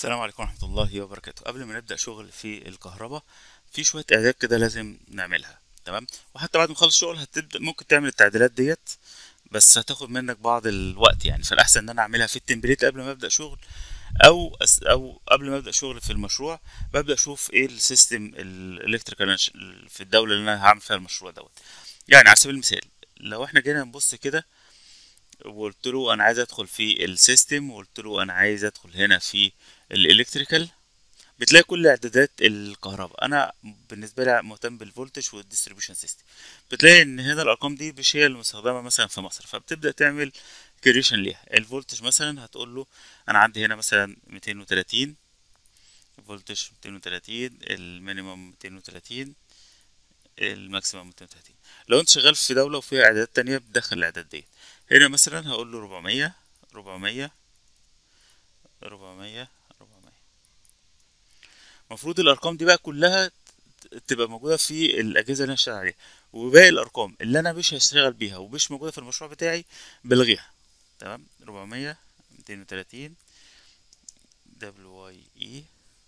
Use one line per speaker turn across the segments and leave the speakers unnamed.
السلام عليكم ورحمة الله وبركاته قبل ما نبدأ شغل في الكهرباء في شوية إعدادات كده لازم نعملها تمام وحتى بعد ما تخلص شغل هتبدأ ممكن تعمل التعديلات ديت بس هتاخد منك بعض الوقت يعني فالأحسن إن أنا أعملها في التمبليت قبل ما أبدأ شغل أو أس أو قبل ما أبدأ شغل في المشروع ببدأ أشوف إيه السيستم الإلكتريكال في الدولة اللي أنا هعمل فيها المشروع دوت يعني على سبيل المثال لو إحنا جينا نبص كده وقلت له انا عايز ادخل في السيستم وقلت له انا عايز ادخل هنا في الالكتريكال بتلاقي كل اعدادات الكهرباء انا بالنسبه لي مهتم بالفولتج والديستريبيوشن سيستم بتلاقي ان هنا الارقام دي مش هي المستخدمه مثلا في مصر فبتبدا تعمل كريشن ليها الفولتج مثلا هتقول له انا عندي هنا مثلا 230 فولتج 230 المينيمم 230 الماكسيمم 230 لو انت شغال في دولة وفيها اعدادات تانية بتدخل الاعداد ديت هنا مثلا هقول له 400 400 400 400 المفروض الارقام دي بقى كلها تبقى موجودة في الاجهزة اللي انا هشتغل عليها وباقي الارقام اللي انا مش هشتغل بيها ومش موجودة في المشروع بتاعي بلغيها تمام 400 230 دبليو واي اي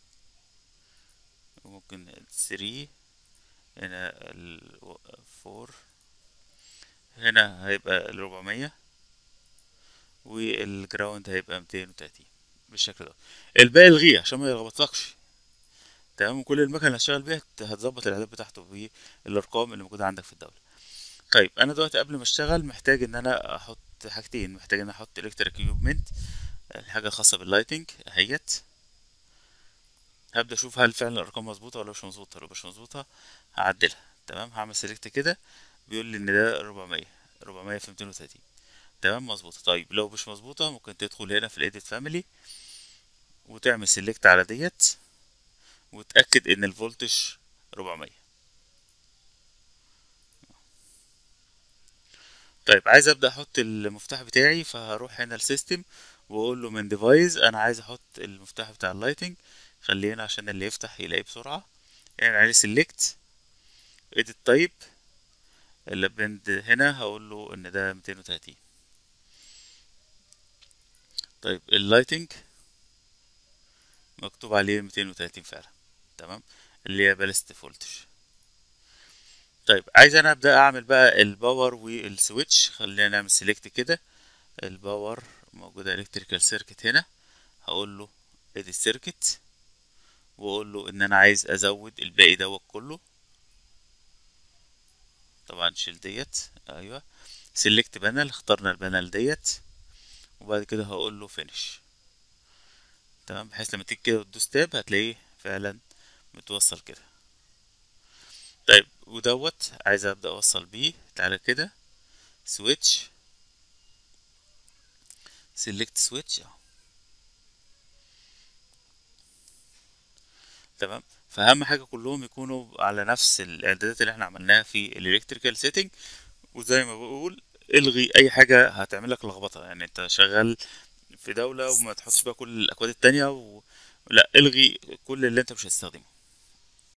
وممكن 3 هنا الفور هنا هيبقى الربعمية والجراوند هيبقى ميتين وتلاتين بالشكل ده الباقي الغيه عشان ما يلخبطلكش تمام كل المكنة اللي هشتغل بيها هتظبط الاعداد بتاعته بالارقام اللي موجودة عندك في الدولة طيب انا دلوقتي قبل ما اشتغل محتاج ان انا احط حاجتين محتاج ان انا احط الكتريك اكيوبمنت الحاجة الخاصة باللايتنج اهيت هبدا اشوف هل فعلا الارقام مظبوطه ولا مش مظبوطه لو مش مظبوطه هعدلها تمام هعمل سيلكت كده بيقول لي ان ده 400 400 في 230 تمام مظبوطه طيب لو مش مظبوطه ممكن تدخل هنا في الايديت فاميلي وتعمل سيلكت على ديت وتاكد ان الفولتج 400 طيب عايز ابدا احط المفتاح بتاعي فهروح هنا السيستم واقول له من ديفايس انا عايز احط المفتاح بتاع اللايتنج خلينا عشان اللي يفتح يلاقيه بسرعة يعني عليه سيلكت edit type اللي بند هنا هقول له ان ده 230 طيب اللايتنج مكتوب عليه 230 فعلا تمام اللي هي بالست فولتج طيب عايز انا ابدا اعمل بقى الباور والسويتش خلينا نعمل سيلكت كده الباور موجوده الكتريكال سيركت هنا هقول له edit circuit واقول له ان انا عايز ازود الباقي دوت كله طبعا شيل ديت ايوه سيلكت بانل اخترنا البانل ديت وبعد كده هقول له فينيش تمام بحيث لما تيجي كده وتدوس تاب هتلاقيه فعلا متوصل كده طيب ودوت عايز ابدا اوصل بيه تعالى كده سويتش سيلكت سويتش اهو تمام فاهم حاجه كلهم يكونوا على نفس الاعدادات اللي احنا عملناها في الالكتريكال سيتنج وزي ما بقول الغي اي حاجه هتعمل لك لخبطه يعني انت شغال في دوله وما تحطش بقى كل الاكواد التانية و... لا الغي كل اللي انت مش هتستخدمه